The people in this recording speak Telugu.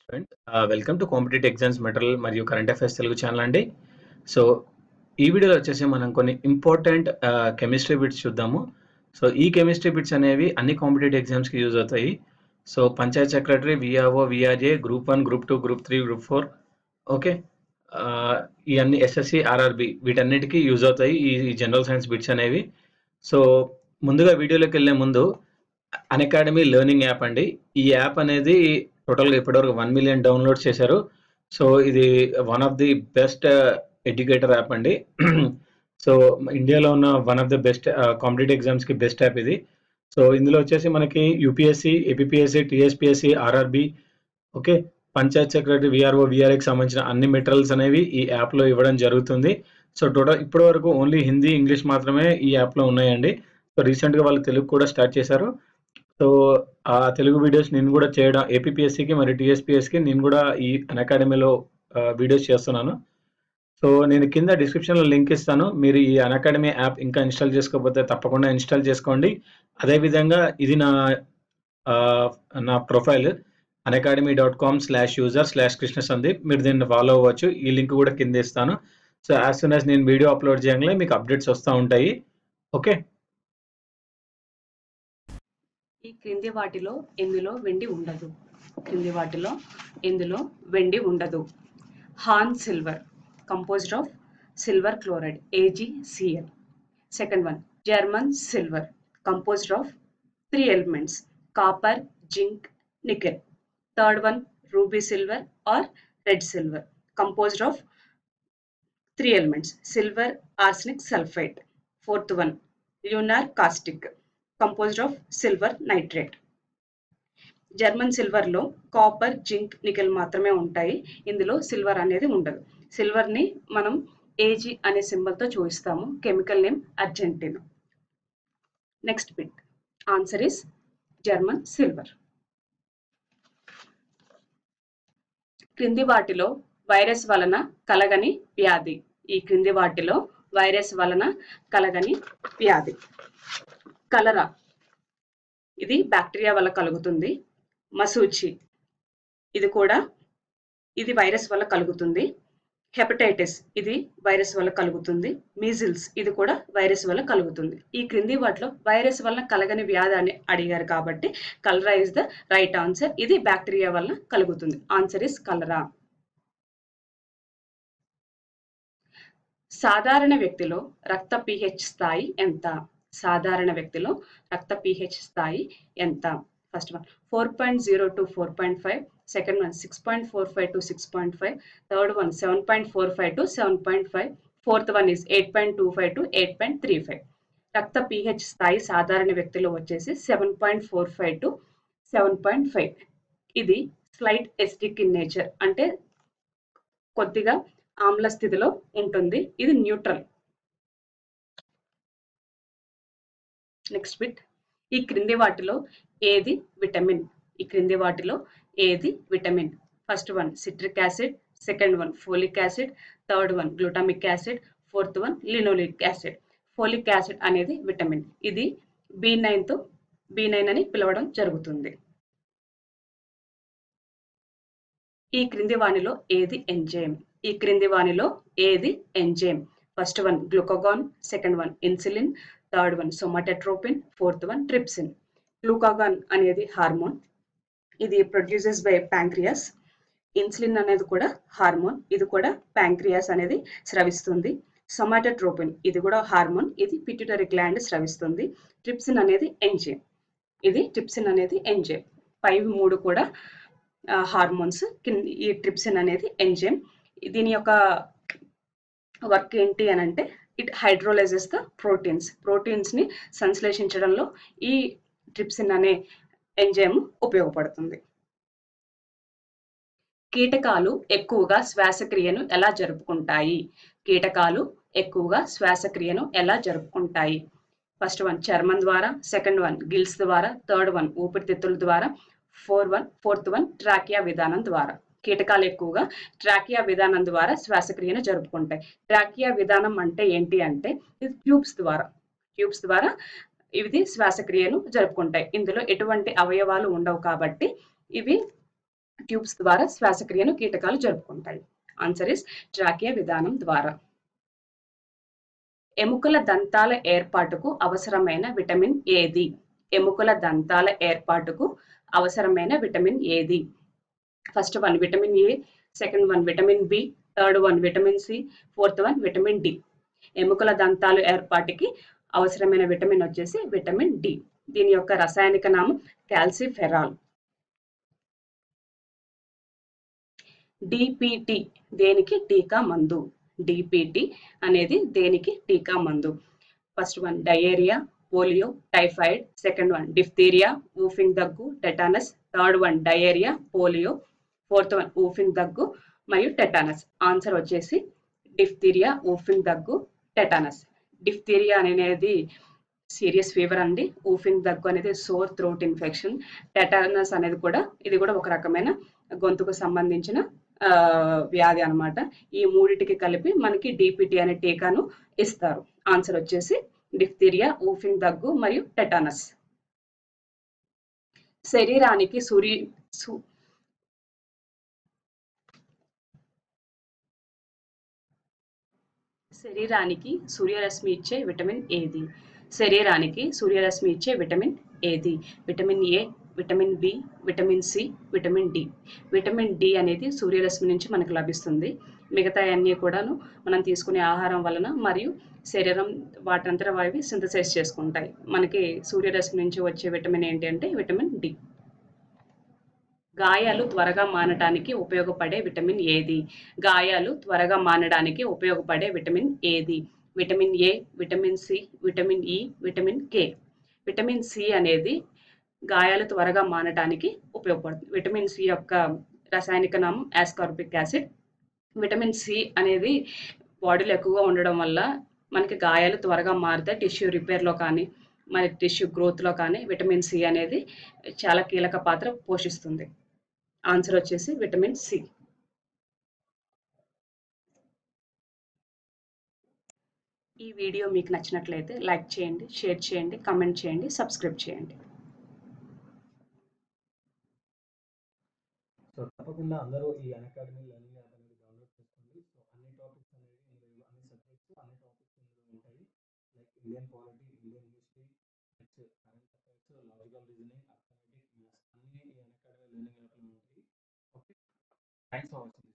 student welcome to competitive exams material మరియు కరెంట్ అఫైర్స్ తెలుగు ఛానల్ అండి సో ఈ వీడియోలో వచ్చేసి మనం కొన్ని ఇంపార్టెంట్ కెమిస్ట్రీ బిట్స్ చూద్దాము సో ఈ కెమిస్ట్రీ బిట్స్ అనేవి అన్ని కాంపిటేటివ్ ఎగ్జామ్స్కి యూజ్ అవుతాయి so panchayat secretary VRO VRA group one group two group three group four okay ఈ అన్ని ఎస్ఎస్సి ఆర్ఆర్బి వీటన్నిటికీ యూజ్ అవుతాయి ఈ జనరల్ సైన్స్ బిట్స్ అనేవి సో ముందుగా వీడియోలోకి వెళ్ళే ముందు అన్ అకాడమీ లెర్నింగ్ యాప్ అండి ఈ యాప్ అనేది టోటల్గా ఇప్పటివరకు వన్ మిలియన్ డౌన్లోడ్ చేశారు సో ఇది one of the best educator app అండి సో ఇండియాలో ఉన్న one of the best competitive ఎగ్జామ్స్కి బెస్ట్ యాప్ ఇది సో ఇందులో వచ్చేసి మనకి UPSC APSC TSPSC RRB okay panchayat secretary VRO విఆర్ఏకి సంబంధించిన అన్ని మెటీరియల్స్ అనేవి ఈ యాప్లో ఇవ్వడం జరుగుతుంది సో టోటల్ ఇప్పటి వరకు ఓన్లీ హిందీ ఇంగ్లీష్ మాత్రమే ఈ యాప్లో ఉన్నాయండి సో రీసెంట్గా వాళ్ళు తెలుగు కూడా స్టార్ట్ చేశారు సో ఆ తెలుగు వీడియోస్ నేను కూడా చేయడం ఏపీఎస్సికి మరియు టీఎస్పిఎస్కి నేను కూడా ఈ అన్ అకాడమీలో వీడియోస్ చేస్తున్నాను సో నేను కింద డిస్క్రిప్షన్లో లింక్ ఇస్తాను మీరు ఈ అన్ అకాడమీ యాప్ ఇంకా ఇన్స్టాల్ చేసుకోకపోతే తప్పకుండా ఇన్స్టాల్ చేసుకోండి అదేవిధంగా ఇది నా నా profile Unacademy dot com slash user slash Krishna Sandeep మీరు దీన్ని ఫాలో అవ్వచ్చు ఈ లింక్ కూడా కింద ఇస్తాను సో యాజ్ సూన్ యాజ్ నేను వీడియో అప్లోడ్ చేయగానే మీకు అప్డేట్స్ వస్తూ ఉంటాయి ఓకే ఈ క్రింది వాటిలో ఎందులో వెండి ఉండదు క్రింది వాటిలో ఎందులో వెండి ఉండదు హాన్ silver composed of silver chloride AgCl second one German silver composed of three elements copper zinc nickel third one ruby silver or red silver composed of three elements silver arsenic sulphide fourth one lunar caustic composed of silver nitrate German సిల్వర్లో కాపర్ జింక్ నికెల్ మాత్రమే ఉంటాయి ఇందులో సిల్వర్ అనేది ఉండదు సిల్వర్ని మనం ఏజీ అనే సింబల్తో చూపిస్తాము chemical name Argentina next bit answer is German silver క్రింది వాటిలో వైరస్ వలన కలగని వ్యాధి ఈ క్రింది వాటిలో వైరస్ వలన కలగని వ్యాధి కలరా ఇది బ్యాక్టీరియా వల్ల కలుగుతుంది మసూచి ఇది కూడా ఇది వైరస్ వల్ల కలుగుతుంది హెపటైటిస్ ఇది వైరస్ వల్ల కలుగుతుంది మీజిల్స్ ఇది కూడా వైరస్ వల్ల కలుగుతుంది ఈ క్రింది వాటిలో వైరస్ వల్ల కలగని వ్యాధి అని అడిగారు కాబట్టి cholera is the right answer ఇది బ్యాక్టీరియా వల్ల కలుగుతుంది ఆన్సర్ ఇస్ కలరా సాధారణ వ్యక్తిలో రక్త పిహెచ్ స్థాయి ఎంత సాధారణ వ్యక్తిలో రక్త పిహెచ్ స్థాయి ఎంత first one four point zero to four point five second one six point four five to six point five third one seven point four five to seven point five fourth one is eight point two five to eight point three five రక్త పిహెచ్ స్థాయి సాధారణ వ్యక్తిలో వచ్చేసి seven point four five to seven point five ఇది స్లైట్ ఎస్టిక్ ఇన్ నేచర్ అంటే కొద్దిగా ఆమ్ల స్థితిలో ఉంటుంది ఇది న్యూట్రల్ నెక్స్ట్ బిట్ ఈ క్రింది వాటిలో ఏది విటమిన్ ఈ క్రింది వాటిలో ఏది vitamin first one citric acid second one folic acid third one glutamic acid fourth one linoleic acid folic acid అనేది విటమిన్ ఇది బి నైన్తో బి నైన్ అని పిలవడం జరుగుతుంది ఈ క్రింది వానిలో ఏది ఎంజైమ్ ఈ క్రింది వానిలో ఏది enzyme first one glucagon second one insulin third one somatotropin fourth one trypsin glucagon అనేది హార్మోన్ ఇది ప్రొడ్యూసెస్ బై ప్యాంక్రియాస్ ఇన్సులిన్ అనేది కూడా హార్మోన్ ఇది కూడా ప్యాంక్రియాస్ అనేది స్రవిస్తుంది సొమాటోట్రోపిన్ ఇది కూడా హార్మోన్ ఇది పిట్యూటరీ గ్లాండ్ స్రవిస్తుంది ట్రిప్సిన్ అనేది ఎంజైమ్ ఇది ట్రిప్సిన్ అనేది ఎంజైమ్ పై మూడు కూడా హార్మోన్స్ ఈ ట్రిప్సిన్ అనేది ఎంజైమ్ దీని యొక్క వర్క్ ఏంటి అని అంటే it hydrolyses the proteins proteins ని సంశ్లేషించడంలో ఈ ట్రిప్సిన్ అనే ఎంజైమ్ ఉపయోగపడుతుంది కీటకాలు ఎక్కువగా శ్వాసక్రియను ఎలా జరుపుకుంటాయి కీటకాలు ఎక్కువగా శ్వాసక్రియను ఎలా జరుపుకుంటాయి ఫస్ట్ వన్ చర్మం ద్వారా సెకండ్ వన్ గిల్స్ ద్వారా థర్డ్ వన్ ఊపిరితిత్తుల ద్వారా four one fourth one trachea విధానం ద్వారా కీటకాలు ఎక్కువగా ట్రాకియా విధానం ద్వారా శ్వాసక్రియను జరుపుకుంటాయి ట్రాకియా విధానం అంటే ఏంటి అంటే ఇది ట్యూబ్స్ ద్వారా ట్యూబ్స్ ద్వారా ఇవి శ్వాసక్రియను జరుపుకుంటాయి ఇందులో ఎటువంటి అవయవాలు ఉండవు కాబట్టి ఇవి ట్యూబ్స్ ద్వారా శ్వాసక్రియను కీటకాలు జరుపుకుంటాయి ఆన్సర్ ఇస్ ట్రాకియా విధానం ద్వారా ఎముకల దంతాల ఏర్పాటుకు అవసరమైన విటమిన్ ఏది ఎముకల దంతాల ఏర్పాటుకు అవసరమైన విటమిన్ ఏది first one vitamin A second one vitamin B third one vitamin C fourth one vitamin D ఎముకల దంతాలు ఏర్పాటుకి అవసరమైన విటమిన్ వచ్చేసి విటమిన్ డి దీని యొక్క రసాయనిక నామం కాల్సిఫెరాల్ డిపిటి దేనికి టీకా మందు డిపిటి అనేది దేనికి టీకా మందు first one diarrhoea polio typhoid second one diphtheria whooping దగ్గు tetanus third one diarrhoea polio fourth one whooping దగ్గు మరియు టెటానస్ ఆన్సర్ వచ్చేసి డిఫ్తీరియా ఊఫింగ్ దగ్గు టెటానస్ డిఫ్తీరియా అనేది సీరియస్ ఫీవర్ అండి ఊఫింగ్ దగ్గు అనేది సోర్ థ్రోట్ ఇన్ఫెక్షన్ టెటానస్ అనేది కూడా ఇది కూడా ఒక రకమైన గొంతుకు సంబంధించిన ఆ, వ్యాధి అన్నమాట ఈ మూడిటికి కలిపి మనకి డిపిటి అనే టీకాను ఇస్తారు ఆన్సర్ వచ్చేసి డిఫ్తీరియా ఊఫింగ్ దగ్గు మరియు టెటానస్ శరీరానికి సూర్య సు- శరీరానికి సూర్యరశ్మి ఇచ్చే విటమిన్ ఏది శరీరానికి సూర్యరశ్మి ఇచ్చే విటమిన్ ఏది vitamin A vitamin B vitamin C vitamin D vitamin D అనేది సూర్యరశ్మి నుంచి మనకు లభిస్తుంది మిగతా అన్నీ కూడాను మనం తీసుకునే ఆహారం వలన మరియు శరీరం వాటంతట వాటివి సింథసైజ్ చేసుకుంటాయి మనకి సూర్యరశ్మి నుంచి వచ్చే విటమిన్ ఏంటి అంటే విటమిన్ డి గాయాలు త్వరగా మానడానికి ఉపయోగపడే విటమిన్ ఏది గాయాలు త్వరగా మానడానికి ఉపయోగపడే విటమిన్ ఏది vitamin A vitamin C vitamin E vitamin K vitamin C అనేది గాయాలు త్వరగా మానడానికి ఉపయోగపడుతుంది విటమిన్ సి యొక్క రసాయనిక నామం యాస్కార్బిక్ యాసిడ్ విటమిన్ సి అనేది బాడీలో ఎక్కువగా ఉండడం వల్ల మనకి గాయాలు త్వరగా మారుతాయి టిష్యూ రిపేర్లో కానీ మరి టిష్యూ గ్రోత్లో కానీ విటమిన్ సి అనేది చాలా కీలక పాత్ర పోషిస్తుంది ఆన్సర్ వచ్చేసి విటమిన్ సి ఈ వీడియో మీకు నచ్చినట్లయితే లైక్ చేయండి షేర్ చేయండి కమెంట్ చేయండి సబ్స్క్రైబ్ చేయండి సో తప్పకుండా అందరూ ఈ అకాడమీ లెర్నింగ్ యాప్ అనేది డౌన్లోడ్ చేసుకోండి సో అన్ని టాపిక్స్ అనేవి ఇందులో అన్ని సబ్జెక్ట్స్ అన్ని టాపిక్స్ ఇందులో ఉంటాయి like Indian polity Indian history next current affairs logical reasoning arithmetic maths అన్ని ఈ అకాడమీ లెర్నింగ్ యాప్లో ఉంటాయి ఓకే థ్యాంక్స్ ఫర్ వాచింగ్